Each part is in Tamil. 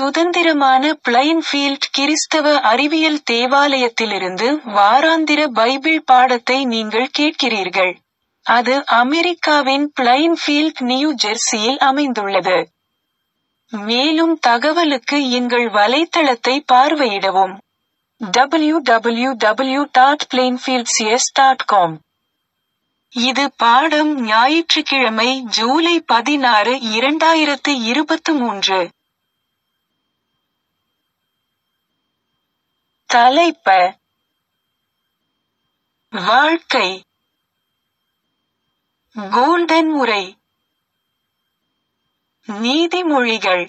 சுதந்திரமான பிளைன்ஃபீல்ட் கிறிஸ்தவ அறிவியல் தேவாலயத்திலிருந்து வாராந்திர பைபிள் பாடத்தை நீங்கள் கேட்கிறீர்கள். அது அமெரிக்காவின் பிளைன்ஃபீல்ட் நியூ ஜெர்சியில் அமைந்துள்ளது. மேலும் தகவலுக்கு எங்கள் வலைத்தளத்தை பார்வையிடவும். www.plainfieldcs.com இது பாடம் ஞாயிற்றுக்கிழமை ஜூலை பதினாறு இரண்டாயிரத்து இருபத்து மூன்று. தலைப்ப வாழ்க்கை கோல்டன் உரை நீதிமொழிகள்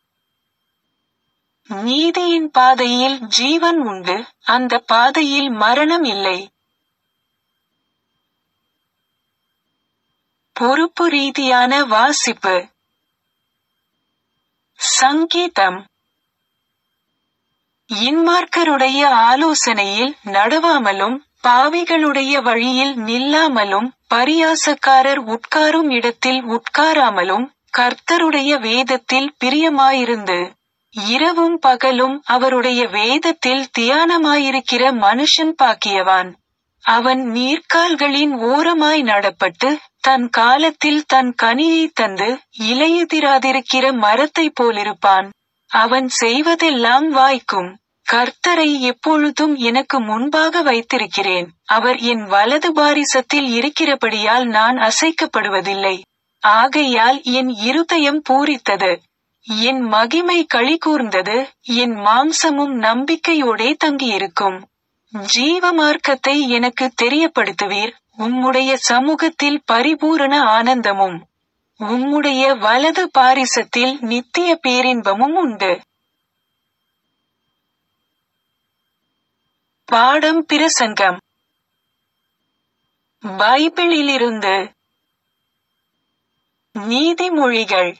நீதியின் பாதையில் ஜீவன் உண்டு அந்த பாதையில் மரணம் இல்லை பொறுப்பு ரீதியான வாசிப்பு சங்கீதம் இன்மார்க்கருடைய ஆலோசனையில் நடவாமலும் பாவிகளுடைய வழியில் நில்லாமலும் பரியாசக்காரர் உட்காரும் இடத்தில் உட்காராமலும் கர்த்தருடைய வேதத்தில் பிரியமாயிருந்து இரவும் பகலும் அவருடைய வேதத்தில் தியானமாயிருக்கிற மனுஷன் பாக்கியவான் அவன் நீர்க்கால்களின் ஓரமாய் நடப்பட்டு தன் காலத்தில் தன் கனியை தந்து இலையுதிராதிருக்கிற மரத்தைப் போலிருப்பான் அவன் செய்வதெல்லாம் வாய்க்கும் கர்த்தரை எப்பொழுதும் எனக்கு முன்பாக வைத்திருக்கிறேன் அவர் என் வலது பாரிசத்தில் இருக்கிறபடியால் நான் அசைக்கப்படுவதில்லை ஆகையால் என் இருதயம் பூரித்தது என் மகிமை களி கூர்ந்தது என் மாம்சமும் நம்பிக்கையோடே தங்கியிருக்கும் ஜீவமார்க்கத்தை எனக்கு தெரியப்படுத்துவீர் உம்முடைய சமூகத்தில் பரிபூரண ஆனந்தமும் உம்முடைய வலது பாரிசத்தில் நித்திய பேரின்பமும் உண்டு பாடம் பிரசங்கம் பைபிளிலிருந்து நீதிமொழிகள்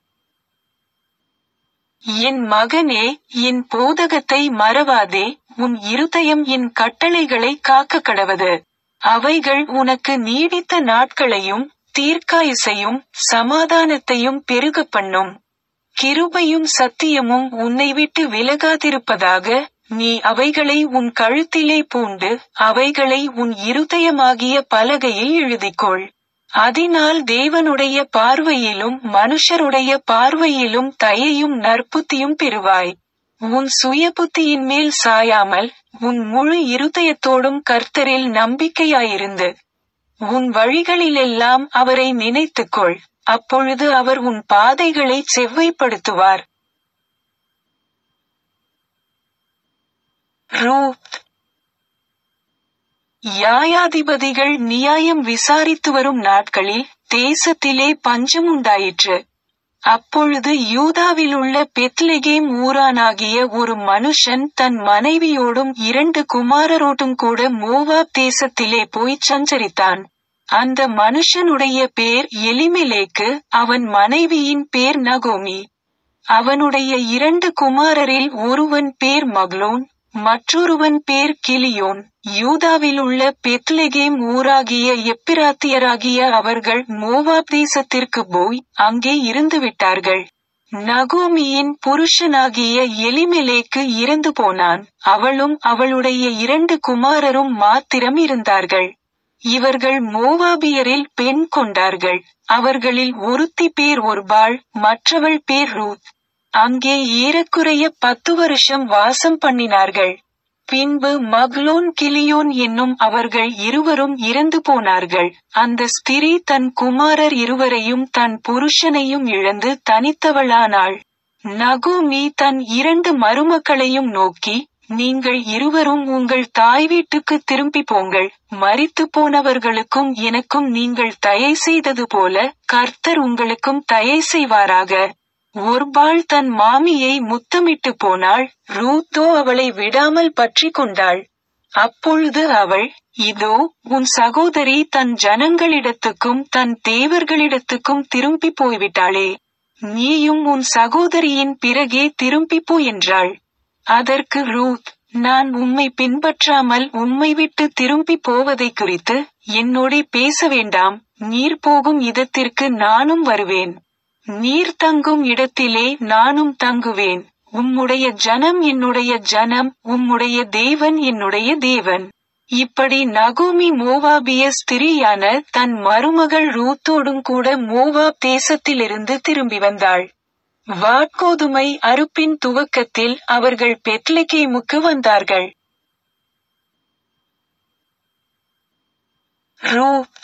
என் மகனே என் போதகத்தை மறவாதே உன் இருதயம் என் கட்டளைகளை காக்க கடவது அவைகள் உனக்கு நீடித்த நாட்களையும் தீர்க்காயுசையும் சமாதானத்தையும் பெருக பண்ணும் கிருபையும் சத்தியமும் உன்னை விட்டு விலகாதிருப்பதாக நீ அவைகளை உன் கழுத்திலே பூண்டு அவைகளை உன் இருதயமாகிய பலகையில் எழுதிக்கொள் அதனால் தேவனுடைய பார்வையிலும் மனுஷருடைய பார்வையிலும் தயையும் நற்புத்தியும் பெறுவாய் உன் சுய புத்தியின் மேல் சாயாமல் உன் முழு இருதயத்தோடும் கர்த்தரில் நம்பிக்கையாயிருந்து உன் வழிகளிலெல்லாம் அவரை நினைத்துக்கொள் அப்பொழுது அவர் உன் பாதைகளை செவ்வைப்படுத்துவார் ரூத் யாயாதிபதிகள் நியாயம் விசாரித்து வரும் நாட்களில் தேசத்திலே பஞ்சம் உண்டாயிற்று அப்பொழுது யூதாவிலுள்ள பெத்லெகேம் ஊரானாகிய ஒரு மனுஷன் தன் மனைவியோடும் இரண்டு குமாரரோடும் கூட மோவாப் தேசத்திலே போய்ச் சஞ்சரித்தான் அந்த மனுஷனுடைய பேர் எலிமெலேக்கு அவன் மனைவியின் பேர் நகோமி அவனுடைய இரண்டு குமாரரில் ஒருவன் பேர் மக்லோன் மற்றொருவன் பேர் கிளியோன் யூதாவிலுள்ள பெத்லெகேம் ஊராகிய எப்பிராத்தியராகிய அவர்கள் மோவாப் தேசத்திற்கு போய் அங்கே இருந்து விட்டார்கள் நகோமியின் புருஷனாகிய எலிமெலேக்கு இறந்து போனான் அவளும் அவளுடைய இரண்டு குமாரரும் மாத்திரம் இருந்தார்கள் இவர்கள் மோவாபியரில் பெண் கொண்டார்கள் அவர்களில் ஒருத்தி பேர் ஒருபாள் மற்றவள் பேர் ரூத் அங்கே ஏறக்குறைய பத்து வருஷம் வாசம் பண்ணினார்கள் பின்பு மக்லோன் கிளியோன் என்னும் அவர்கள் இருவரும் இறந்து போனார்கள் அந்த ஸ்திரீ தன் குமாரர் இருவரையும் தன் புருஷனையும் இழந்து தனித்தவளானாள் நகோமி தன் இரண்டு மருமக்களையும் நோக்கி நீங்கள் இருவரும் உங்கள் தாய் வீட்டுக்கு திரும்பி போங்கள் மரித்து போனவர்களுக்கும் எனக்கும் நீங்கள் தயை செய்தது போல கர்த்தர் உங்களுக்கும் தயை செய்வாராக ஒருபாள் தன் மாமியை முத்தமிட்டு போனாள் ரூத்தோ அவளை விடாமல் பற்றி கொண்டாள் அப்பொழுது அவள் இதோ உன் சகோதரி தன் ஜனங்களிடத்துக்கும் தன் தேவர்களிடத்துக்கும் திரும்பி போய்விட்டாளே நீயும் உன் சகோதரியின் பிறகே திரும்பி போ என்றாள் அதற்கு ரூத் நான் உம்மை பின்பற்றாமல் உம்மை விட்டு திரும்பி போவதை குறித்து என்னோடே பேச வேண்டாம் நீர் போகும் இடத்திற்கு நானும் வருவேன் நீர் தங்கும் இடத்திலே நானும் தங்குவேன் உம்முடைய ஜனம் என்னுடைய ஜனம் உம்முடைய தேவன் என்னுடைய தேவன் இப்படி நகோமி மோவாபிய ஸ்திரியான தன் மருமகள் ரூத்தோடும் கூட மோவாப் தேசத்திலிருந்து திரும்பி வந்தாள் வாட்கோதுமை அறுப்பின் துவக்கத்தில் அவர்கள் பெத்லெகேமுக்கு வந்தார்கள் ரூத்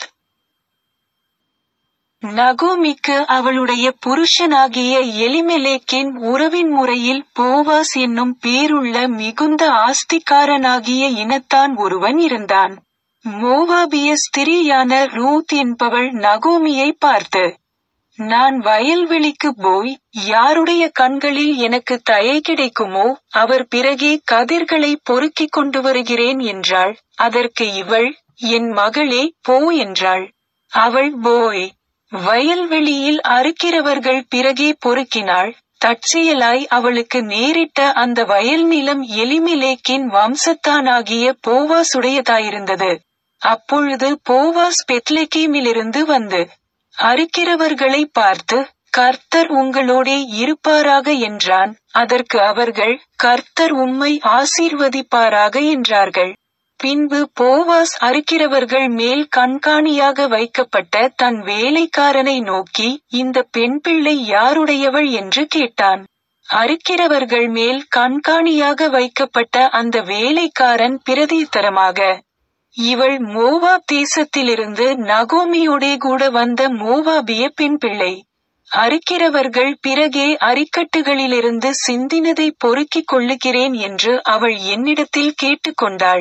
நகோமிக்கு அவளுடைய புருஷனாகிய எலிமெலேக்கின் உறவின் முறையில் போவாஸ் என்னும் பேருள்ள மிகுந்த ஆஸ்திக்காரனாகிய இனத்தான் ஒருவன் இருந்தான் மோவாபிய ஸ்திரியான ரூத் என்பவள் நகோமியை பார்த்து நான் வயல்வெளிக்கு போய் யாருடைய கண்களில் எனக்கு தயை கிடைக்குமோ அவர் பிறகே கதிர்களை பொறுக்கிக் கொண்டு வருகிறேன் என்றாள் அதற்கு இவள் என் மகளே போ என்றாள் அவள் போய் வயல்வெளியில் அறுக்கிறவர்கள் பிறகே பொறுக்கினாள் தற்செயலாய் அவளுக்கு நேரிட்ட அந்த வயல் நிலம் எலிமிலேக்கின் வம்சத்தானாகிய போவாசுடையதாயிருந்தது அப்பொழுது போவாஸ் பெத்லெகேமிலிருந்து வந்து அறுக்கிறவர்களை பார்த்து கர்த்தர் உங்களோடே இருப்பாராக என்றான் அதற்கு அவர்கள் கர்த்தர் உம்மை ஆசீர்வதிப்பாராக என்றார்கள் பின்பு போவாஸ் அறுக்கிறவர்கள் மேல் கண்காணியாக வைக்கப்பட்ட தன் வேலைக்காரனை நோக்கி இந்த பெண் பிள்ளை யாருடையவள் என்று கேட்டான் அறுக்கிறவர்கள் மேல் கண்காணியாக வைக்கப்பட்ட அந்த வேலைக்காரன் பிரதித்தரமாக இவள் மோவாப் தேசத்திலிருந்து நகோமியோடே கூட வந்த மோவாபிய பெண் பிள்ளை அறுக்கிறவர்கள் பிறகே அரிக்கட்டுகளிலிருந்து சிந்தினதை பொறுக்கிக் கொள்ளுகிறேன் என்று அவள் என்னிடத்தில் கேட்டுக்கொண்டாள்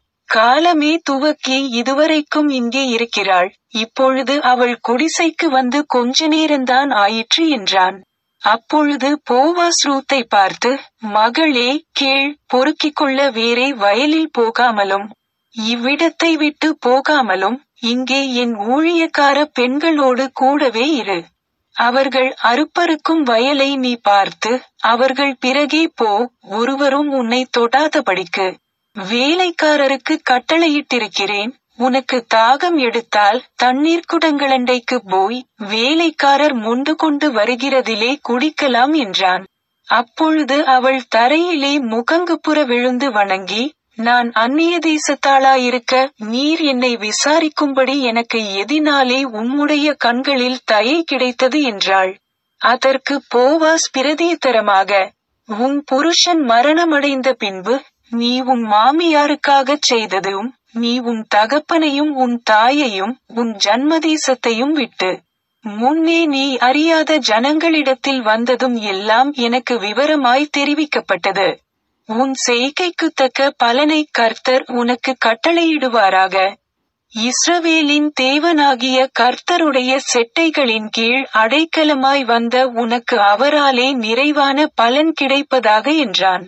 காலமே துவக்கி இதுவரைக்கும் இங்கே இருக்கிறாள் இப்பொழுது அவள் குடிசைக்கு வந்து கொஞ்ச நேரம்தான் ஆயிற்று என்றான் அப்பொழுது போவாஸ் ரூத்தை பார்த்து மகளே கேள் பொறுக்கிக் கொள்ள வேறே வயலில் போகாமலும் இவ்விடத்தை விட்டு போகாமலும் இங்கே என் ஊழியக்கார பெண்களோடு கூடவே இரு அவர்கள் அறுப்பறுக்கும் வயலை நீ பார்த்து அவர்கள் பிறகே போ ஒருவரும் உன்னை தொடாதபடிக்கு வேலைக்காரருக்கு கட்டளையிட்டிருக்கிறேன் உனக்கு தாகம் எடுத்தால் தண்ணீர் குடங்களண்டைக்கு போய் வேலைக்காரர் மொண்டு கொண்டு வருகிறதிலே குடிக்கலாம் என்றான் அப்பொழுது அவள் தரையிலே முகங்குப்புற விழுந்து வணங்கி நான் அந்நிய தேசத்தாளாயிருக்க நீர் என்னை விசாரிக்கும்படி எனக்கு எதினாலே உம்முடைய கண்களில் தயை கிடைத்தது என்றாள் அதற்கு போவாஸ் பிரதியத்தரமாக உன் புருஷன் மரணமடைந்த பின்பு நீ உன் மாமியாருக்காகச் செய்ததும் நீ உன் தகப்பனையும் உன் தாயையும் உன் ஜன்மதேசத்தையும் விட்டு முன்னே நீ அறியாத ஜனங்களிடத்தில் வந்ததும் எல்லாம் எனக்கு விவரமாய் தெரிவிக்கப்பட்டது உன் செய்கைக்கு தக்க பலனை கர்த்தர் உனக்கு கட்டளையிடுவாராக இஸ்ரவேலின் தேவனாகிய கர்த்தருடைய செட்டைகளின் கீழ் அடைக்கலமாய் வந்த உனக்கு அவராலே நிறைவான பலன் கிடைப்பதாக என்றான்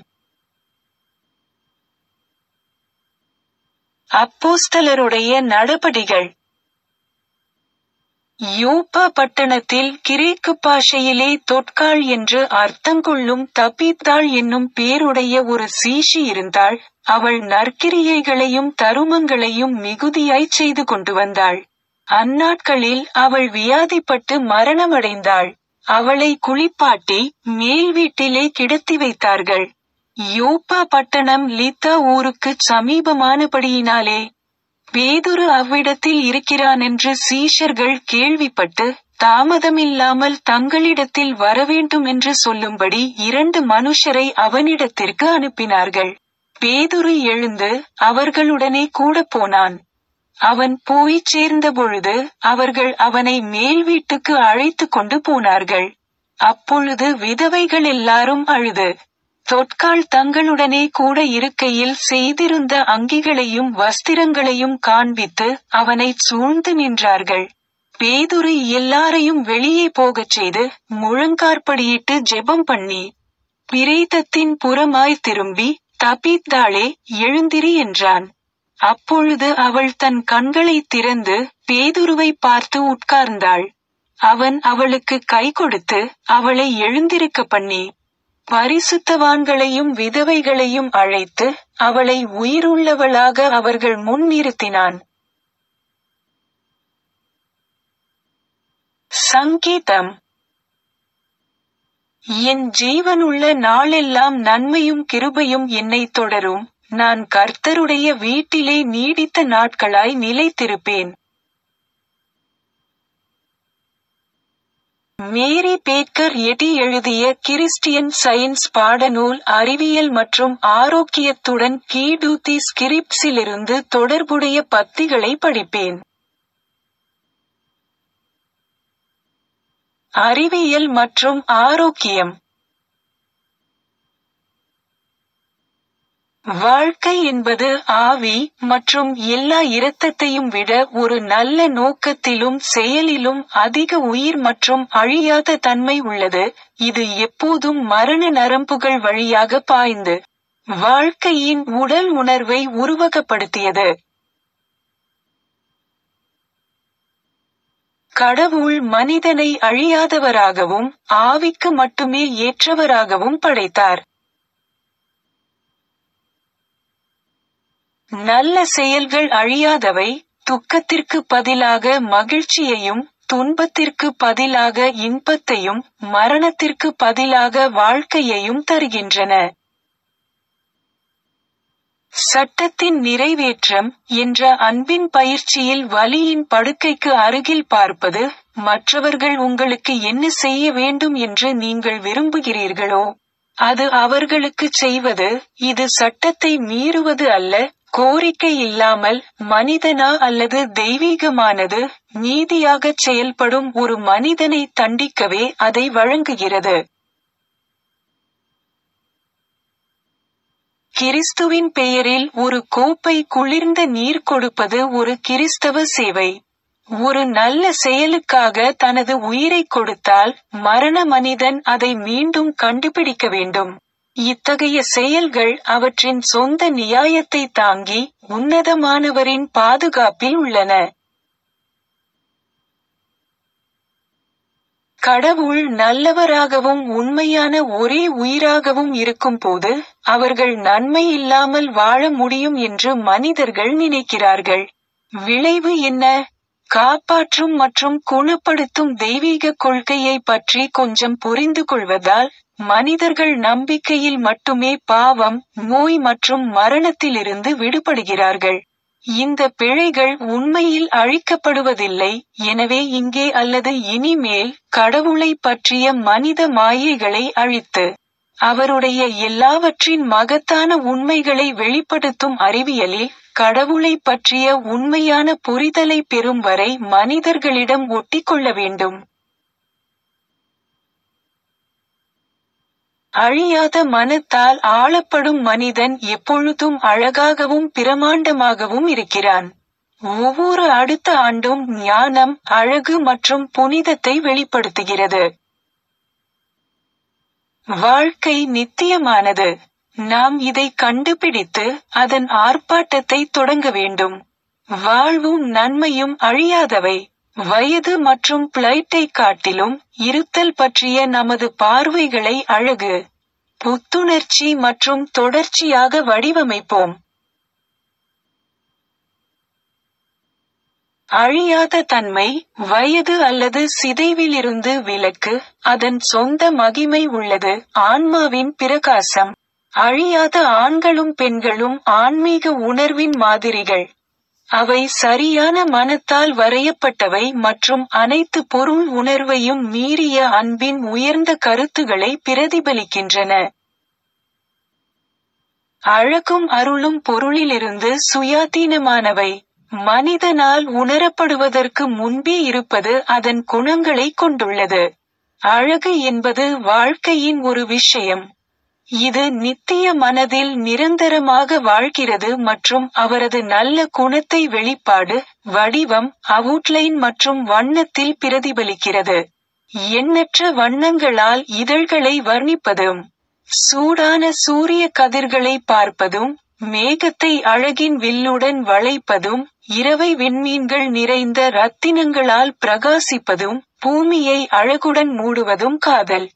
அப்போஸ்தலருடைய நடபடிகள் யோப்பா பட்டணத்தில் கிரேக்கு பாஷையிலே தொட்காள் என்று அர்த்தங்கொள்ளும் தப்பித்தாள் என்னும் பேருடைய ஒரு சீஷி இருந்தாள் அவள் நற்கிரியைகளையும் தருமங்களையும் மிகுதியாய் செய்து கொண்டு வந்தாள் அந்நாட்களில் அவள் வியாதிப்பட்டு மரணமடைந்தாள் அவளை குளிப்பாட்டி மேல் வீட்டிலே கிடத்தி வைத்தார்கள் யோப்பா பட்டணம் லித்தா ஊருக்கு சமீபமானபடியினாலே பேதுரு அவ்விடத்தில் இருக்கிறான் என்று சீஷர்கள் கேள்விப்பட்டு தாமதமில்லாமல் தங்களிடத்தில் வரவேண்டும் என்று சொல்லும்படி இரண்டு மனுஷரை அவனிடத்திற்கு அனுப்பினார்கள் பேதுரு எழுந்து அவர்களுடனே கூட போனான் அவன் போய்ச் சேர்ந்தபொழுது அவர்கள் அவனை மேல் வீட்டுக்கு அழைத்து கொண்டு போனார்கள் அப்பொழுது விதவைகள் எல்லாரும் அழுது தொட்காள் தங்களுடனே கூட இருக்கையில் செய்திருந்த அங்கிகளையும் வஸ்திரங்களையும் காண்பித்து அவனை சூழ்ந்து நின்றார்கள் பேதுரு எல்லாரையும் வெளியே போகச் செய்து முழங்கார்படியிட்டு ஜெபம் பண்ணி பிரேதத்தின் புறமாய் திரும்பி தபித்தாளே எழுந்திரி என்றான் அப்பொழுது அவள் தன் கண்களை திறந்து பேதுருவை பார்த்து உட்கார்ந்தாள் அவன் அவளுக்கு கை கொடுத்து அவளை எழுந்திருக்க பண்ணி பரிசுத்தவான்களையும் விதவைகளையும் அழைத்து அவளை உயிருள்ளவளாக அவர்கள் முன் நிறுத்தினான் சங்கீதம் என் ஜீவனுள்ள நாளெல்லாம் நன்மையும் கிருபையும் என்னை தொடரும் நான் கர்த்தருடைய வீட்டிலே நீடித்த நாட்களாய் நிலைத்திருப்பேன் மேரி பேக்கர் எடி எழுதிய கிறிஸ்டியன் சயின்ஸ் பாடநூல் அறிவியல் மற்றும் ஆரோக்கியத்துடன் கீடூத்தி ஸ்கிரிப்ஸிலிருந்து தொடர்புடைய பத்திகளை படிப்பேன் அறிவியல் மற்றும் ஆரோக்கியம் வாழ்க்கை என்பது ஆவி மற்றும் எல்லா இரத்தத்தையும் விட ஒரு நல்ல நோக்கத்திலும் செயலிலும் அதிக உயிர் மற்றும் அழியாத தன்மை உள்ளது இது எப்போதும் மரண நரம்புகள் வழியாக பாய்ந்து வாழ்க்கையின் உடல் உணர்வை உருவகப்படுத்தியது கடவுள் மனிதனை அழியாதவராகவும் ஆவிக்கு மட்டுமே ஏற்றவராகவும் படைத்தார் நல்ல செயல்கள் அழியாதவை துக்கத்திற்கு பதிலாக மகிழ்ச்சியையும் துன்பத்திற்கு பதிலாக இன்பத்தையும் மரணத்திற்கு பதிலாக வாழ்க்கையையும் தருகின்றன சட்டத்தின் நிறைவேற்றம் என்ற அன்பின் பயிற்சியில் வலியின் படுக்கைக்கு அருகில் பார்ப்பது மற்றவர்கள் உங்களுக்கு என்ன செய்ய வேண்டும் என்று நீங்கள் விரும்புகிறீர்களோ அது அவர்களுக்குச் செய்வது இது சட்டத்தை மீறுவது அல்ல கோரிக்கை இல்லாமல் மனிதனா அல்லது தெய்வீகமானது நீதியாகச் செயல்படும் ஒரு மனிதனை தண்டிக்கவே அதை வழங்குகிறது கிறிஸ்துவின் பெயரில் ஒரு கோப்பை குளிர்ந்த நீர் கொடுப்பது ஒரு கிறிஸ்தவ சேவை ஒரு நல்ல செயலுக்காக தனது உயிரை கொடுத்தால் மரண மனிதன் அதை மீண்டும் கண்டுபிடிக்க வேண்டும் இத்தகைய செயல்கள் அவற்றின் சொந்த நியாயத்தை தாங்கி உன்னதமானவரின் பாதுகாப்பில் உள்ளன கடவுள் நல்லவராகவும் உண்மையான ஒரே உயிராகவும் இருக்கும்போது அவர்கள் நன்மை இல்லாமல் வாழ முடியும் என்று மனிதர்கள் நினைக்கிறார்கள் விளைவு என்ன காப்பாற்றும் மற்றும் குணப்படுத்தும் தெய்வீக கொள்கையை பற்றி கொஞ்சம் புரிந்து கொள்வதால் மனிதர்கள் நம்பிக்கையில் மட்டுமே பாவம் நோய் மற்றும் மரணத்திலிருந்து விடுபடுகிறார்கள் இந்த பிழைகள் உண்மையில் அழிக்கப்படுவதில்லை எனவே இங்கே அல்லது இனிமேல் கடவுளை பற்றிய மனித மாயைகளை அழித்து அவருடைய எல்லாவற்றின் மகத்தான உண்மைகளை வெளிப்படுத்தும் அறிவியலில் கடவுளை பற்றிய உண்மையான புரிதலை பெறும் வரை மனிதர்களிடம் ஒட்டிக்கொள்ள வேண்டும் அழியாத மனத்தால் ஆளப்படும் மனிதன் எப்பொழுதும் அழகாகவும் பிரமாண்டமாகவும் இருக்கிறான் ஒவ்வொரு அடுத்த ஆண்டும் ஞானம் அழகு மற்றும் புனிதத்தை வெளிப்படுத்துகிறது வாழ்க்கை நித்தியமானது நாம் இதை கண்டுபிடித்து அதன் ஆர்ப்பாட்டத்தை தொடங்க வேண்டும் வாழ்வும் நன்மையும் அழியாதவை வயது மற்றும் பிளைட்டை காட்டிலும் இருத்தல் பற்றிய நமது பார்வைகளை அழகு புத்துணர்ச்சி மற்றும் தொடர்ச்சியாக வடிவமைப்போம் அழியாத தன்மை வயது அல்லது சிதைவிலிருந்து விலக்கு அதன் சொந்த மகிமை உள்ளது ஆன்மாவின் பிரகாசம் அழியாத ஆண்களும் பெண்களும் ஆன்மீக உணர்வின் மாதிரிகள் அவை சரியான மனத்தால் வரையப்பட்டவை மற்றும் அனைத்து பொருள் உணர்வையும் மீறிய அன்பின் உயர்ந்த கருத்துகளை பிரதிபலிக்கின்றன அழகும் அருளும் பொருளிலிருந்து சுயாதீனமானவை மனிதனால் உணரப்படுவதற்கு முன்பே இருப்பது அதன் குணங்களை கொண்டுள்ளது அழகு என்பது வாழ்க்கையின் ஒரு விஷயம் இது நித்திய மனதில் நிரந்தரமாக வாழ்கிறது மற்றும் அவரது நல்ல குணத்தை வெளிப்பாடு வடிவம் அவுட்லைன் மற்றும் வண்ணத்தில் பிரதிபலிக்கிறது எண்ணற்ற வண்ணங்களால் இதழ்களை வர்ணிப்பதும் சூடான சூரிய கதிர்களை பார்ப்பதும் மேகத்தை அழகின் வில்லுடன் வளைப்பதும் இரவை விண்மீன்கள் நிறைந்த ரத்தினங்களால் பிரகாசிப்பதும் பூமியை அழகுடன் மூடுவதும் காதல்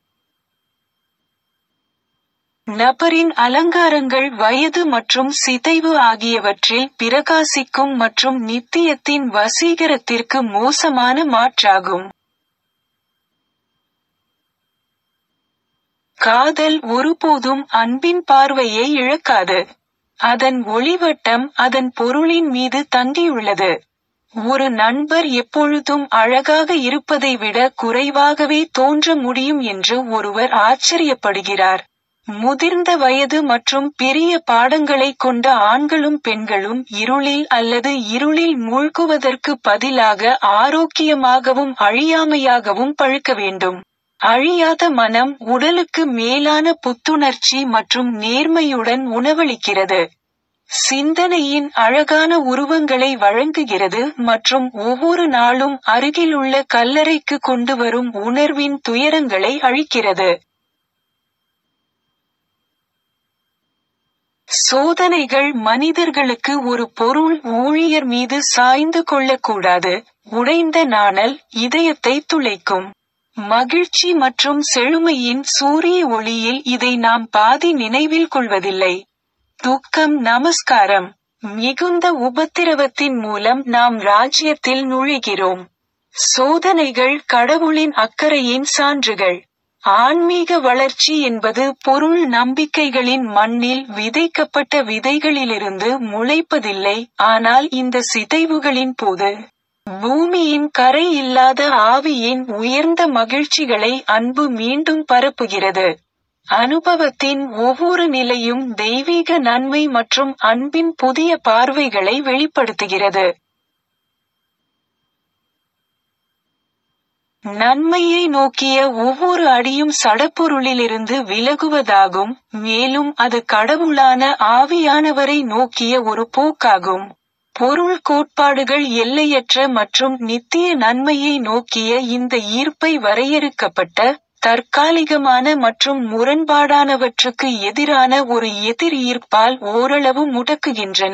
நபரின் அலங்காரங்கள் வயது மற்றும் சிதைவு ஆகியவற்றில் பிரகாசிக்கும் மற்றும் நித்தியத்தின் வசீகரத்திற்கு மோசமான மாற்றாகும் காதல் ஒருபோதும் அன்பின் பார்வையை இழக்காது அதன் ஒளிவட்டம் அதன் பொருளின் மீது தங்கியுள்ளது ஒரு நண்பர் எப்பொழுதும் அழகாக இருப்பதை விட குறைவாகவே தோன்ற முடியும் என்று ஒருவர் ஆச்சரியப்படுகிறார் முதிர்ந்த வயது மற்றும் பெரிய பாடங்களை கொண்ட ஆண்களும் பெண்களும் இருளில் அல்லது இருளில் மூழ்குவதற்கு பதிலாக ஆரோக்கியமாகவும் அழியாமையாகவும் பழுக்க வேண்டும் அழியாத மனம் உடலுக்கு மேலான புத்துணர்ச்சி மற்றும் நேர்மையுடன் உணவளிக்கிறது சிந்தனையின் அழகான உருவங்களை வழங்குகிறது மற்றும் ஒவ்வொரு நாளும் அருகிலுள்ள கல்லறைக்கு கொண்டு வரும் உணர்வின் துயரங்களை அழிக்கிறது சோதனைகள் மனிதர்களுக்கு ஒரு பொருள் ஊழியர் மீது சாய்ந்து கொள்ளக்கூடாது உடைந்த நாணல் இதயத்தை துளைக்கும் மகிழ்ச்சி மற்றும் செழுமையின் சூரிய ஒளியில் இதை நாம் பாதி நினைவில் கொள்வதில்லை துக்கம் நமஸ்காரம் மிகுந்த உபத்திரவத்தின் மூலம் நாம் ராஜ்யத்தில் நுழைகிறோம் சோதனைகள் கடவுளின் அக்கறையின் சான்றுகள் ஆன்மீக வளர்ச்சி என்பது பொருள் நம்பிக்கைகளின் மண்ணில் விதைக்கப்பட்ட விதைகளிலிருந்து முளைப்பதில்லை ஆனால் இந்த சிதைவுகளின் போது பூமியின் கரை இல்லாத ஆவியின் உயர்ந்த மகிழ்ச்சிகளை அன்பு மீண்டும் பரப்புகிறது அனுபவத்தின் ஒவ்வொரு நிலையும் தெய்வீக நன்மை மற்றும் அன்பின் புதிய பார்வைகளை வெளிப்படுத்துகிறது நன்மையை நோக்கிய ஒவ்வொரு அடியும் சடப்பொருளிலிருந்து விலகுவதாகும் மேலும் அது கடவுளான ஆவியானவரை நோக்கிய ஒரு போக்காகும் பொருள் கோட்பாடுகள் எல்லையற்ற மற்றும் நித்திய நன்மையை நோக்கிய இந்த ஈர்ப்பை வரையறுக்கப்பட்ட தற்காலிகமான மற்றும் முரண்பாடானவற்றுக்கு எதிரான ஒரு எதிர் ஈர்ப்பால் ஓரளவு முடக்குகின்றன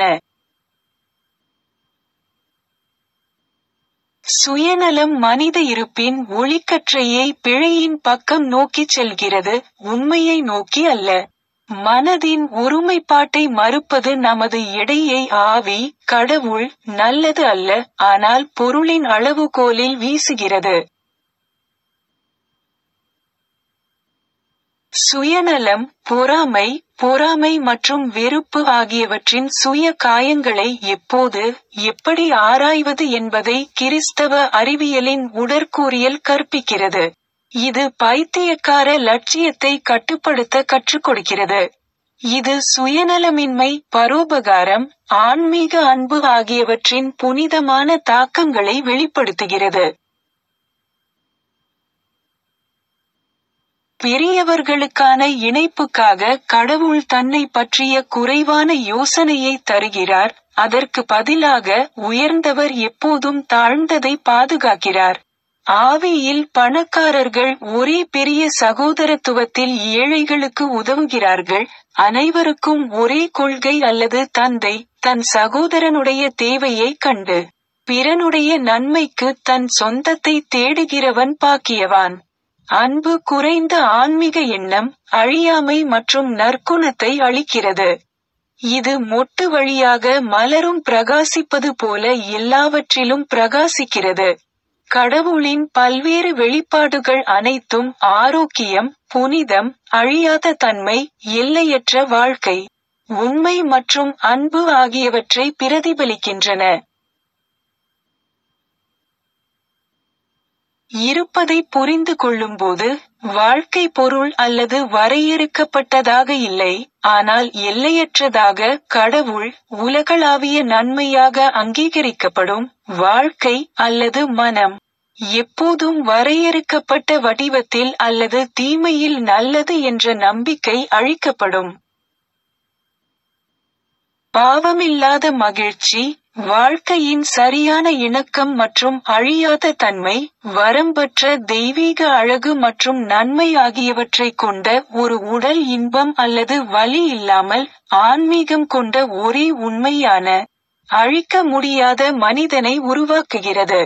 சுயநலம் மனித இருப்பின் ஒளிக்கற்றையை பிழையின் பக்கம் நோக்கிச் செல்கிறது உண்மையை நோக்கி அல்ல மனதின் ஒருமைப்பாட்டை மறுப்பது நமது எடையை ஆவி கடவுள் நல்லது அல்ல ஆனால் பொருளின் அளவுகோலில் வீசுகிறது சுயநலம் பொறாமை பொறாமை மற்றும் வெறுப்பு ஆகியவற்றின் சுய காயங்களை எப்போது எப்படி ஆராய்வது என்பதை கிறிஸ்தவ அறிவியலின் உடற்கூறியல் கற்பிக்கிறது இது பைத்தியக்கார லட்சியத்தை கட்டுப்படுத்த கற்றுக் கொடுக்கிறது இது சுயநலமின்மை பரோபகாரம் ஆன்மீக அன்பு ஆகியவற்றின் புனிதமான தாக்கங்களை வெளிப்படுத்துகிறது பெரியவர்களுக்கான இணைப்புக்காக கடவுள் தன்னை பற்றிய குறைவான யோசனையை தருகிறார் அதற்கு பதிலாக உயர்ந்தவர் எப்போதும் தாழ்ந்ததை பாதுகாக்கிறார் ஆவியில் பணக்காரர்கள் ஒரே பெரிய சகோதரத்துவத்தில் ஏழைகளுக்கு உதவுகிறார்கள் அனைவருக்கும் ஒரே கொள்கை அல்லது தந்தை தன் சகோதரனுடைய தேவையை கண்டு பிறனுடைய நன்மைக்கு தன் சொந்தத்தை தேடுகிறவன் பாக்கியவான் அன்பு குறைந்த ஆன்மீக எண்ணம் அழியாமை மற்றும் நற்குணத்தை அளிக்கிறது இது மொட்டு வழியாக மலரும் பிரகாசிப்பது போல எல்லாவற்றிலும் பிரகாசிக்கிறது கடவுளின் பல்வேறு வெளிப்பாடுகள் அனைத்தும் ஆரோக்கியம் புனிதம் அழியாத தன்மை எல்லையற்ற வாழ்க்கை உண்மை மற்றும் அன்பு ஆகியவற்றை பிரதிபலிக்கின்றன இருப்பதை புரிந்து கொள்ளும்போது வாழ்க்கை பொருள் அல்லது வரையறுக்கப்பட்டதாக இல்லை ஆனால் எல்லையற்றதாக கடவுள் உலகளாவிய நன்மையாக அங்கீகரிக்கப்படும் வாழ்க்கை அல்லது மனம் எப்போதும் வரையறுக்கப்பட்ட வடிவத்தில் அல்லது தீமையில் நல்லது என்ற நம்பிக்கை அழிக்கப்படும் பாவமில்லாத மகிழ்ச்சி வாழ்க்கையின் சரியான இணக்கம் மற்றும் அழியாத தன்மை வரம்பற்ற தெய்வீக அழகு மற்றும் நன்மை ஆகியவற்றை கொண்ட ஒரு உடல் இன்பம் அல்லது வலி இல்லாமல் ஆன்மீகம் கொண்ட ஒரே உண்மையான அழிக்க முடியாத மனிதனை உருவாக்குகிறது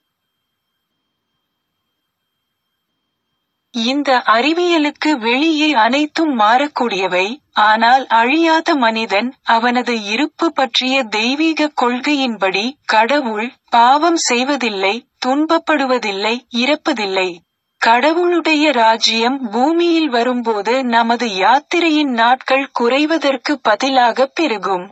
இந்த அறிவியலுக்கு வெளியே அனைத்தும் மாறக்கூடியவை ஆனால் அழியாத மனிதன் அவனது இருப்பு பற்றிய தெய்வீக கொள்கையின்படி கடவுள் பாவம் செய்வதில்லை துன்பப்படுவதில்லை இறப்பதில்லை கடவுளுடைய ராஜ்யம் பூமியில் வரும்போது நமது யாத்திரையின் நாட்கள் குறைவதற்கு பதிலாக பெருகும்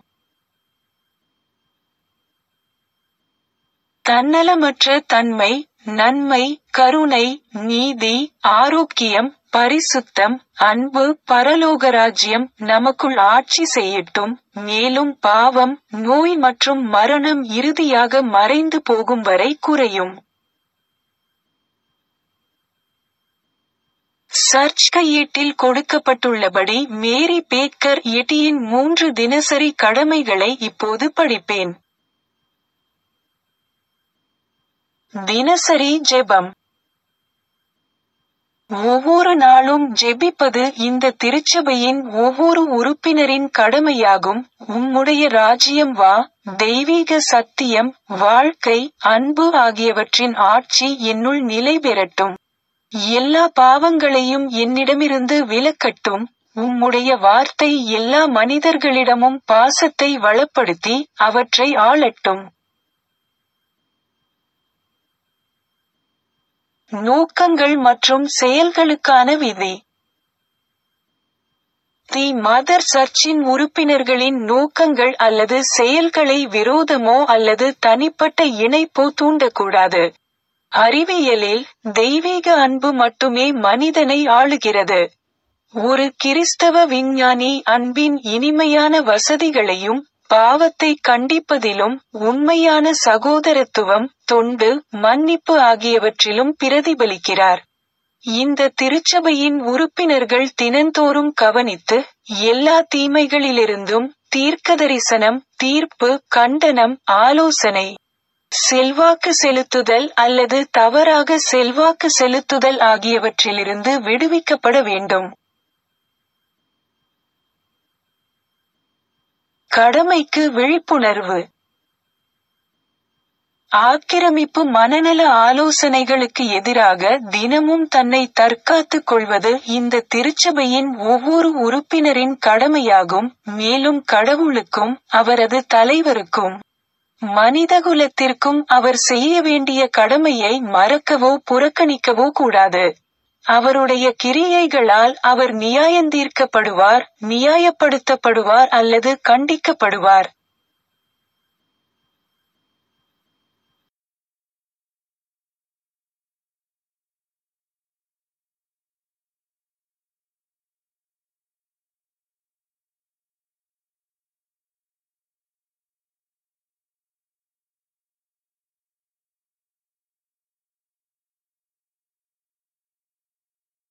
தன்னலமற்ற தன்மை நன்மை கருணை நீதி ஆரோக்கியம் பரிசுத்தம் அன்பு பரலோகராஜ்யம் நமக்குள் ஆட்சி செய்யட்டும் மேலும் பாவம் நோய் மற்றும் மரணம் இறுதியாக மறைந்து போகும் வரை குறையும் சர்ச் கையேட்டில் கொடுக்கப்பட்டுள்ளபடி மேரி பேக்கர் எட்டியின் மூன்று தினசரி கடமைகளை இப்போது படிப்பேன் தினசரி ஜெபம் ஒவ்வொரு நாளும் ஜெபிப்பது இந்த திருச்சபையின் ஒவ்வொரு உறுப்பினரின் கடமையாகும் உம்முடைய ராஜ்யம் வா தெய்வீக சத்தியம் வாழ்க்கை அன்பு ஆகியவற்றின் ஆட்சி என்னுள் நிலை பெறட்டும் எல்லா பாவங்களையும் என்னிடமிருந்து விலக்கட்டும் உம்முடைய வார்த்தை எல்லா மனிதர்களிடமும் பாசத்தை வளப்படுத்தி அவற்றை ஆளட்டும் நோக்கங்கள் மற்றும் செயல்களுக்கான விதி தி மதர் சர்ச்சின் உறுப்பினர்களின் நோக்கங்கள் அல்லது செயல்களை விரோதமோ அல்லது தனிப்பட்ட இணைப்போ தூண்டக்கூடாது அறிவியலில் தெய்வீக அன்பு மட்டுமே மனிதனை ஆளுகிறது ஒரு கிறிஸ்தவ விஞ்ஞானி அன்பின் இனிமையான வசதிகளையும் பாவத்தை கண்டிப்பதிலும் உண்மையான சகோதரத்துவம் தொண்டு மன்னிப்பு ஆகியவற்றிலும் பிரதிபலிக்கிறார் இந்த திருச்சபையின் உறுப்பினர்கள் தினந்தோறும் கவனித்து எல்லா தீமைகளிலிருந்தும் தீர்க்கதரிசனம் தீர்ப்பு கண்டனம் ஆலோசனை செல்வாக்கு செலுத்துதல் அல்லது தவறாக செல்வாக்கு செலுத்துதல் ஆகியவற்றிலிருந்து விடுவிக்கப்பட வேண்டும் கடமைக்கு விழிப்புணர்வு ஆக்கிரமிப்பு மனநல ஆலோசனைகளுக்கு எதிராக தினமும் தன்னை தற்காத்துக் கொள்வது இந்த திருச்சபையின் ஒவ்வொரு உறுப்பினரின் கடமையாகும் மேலும் கடவுளுக்கும் அவரது தலைவருக்கும் மனிதகுலத்திற்கும் அவர் செய்ய வேண்டிய கடமையை மறக்கவோ புறக்கணிக்கவோ கூடாது அவருடைய கிரியைகளால் அவர் நியாயந்தீர்க்கப்படுவார் நியாயப்படுத்தப்படுவார் அல்லது கண்டிக்கப்படுவார்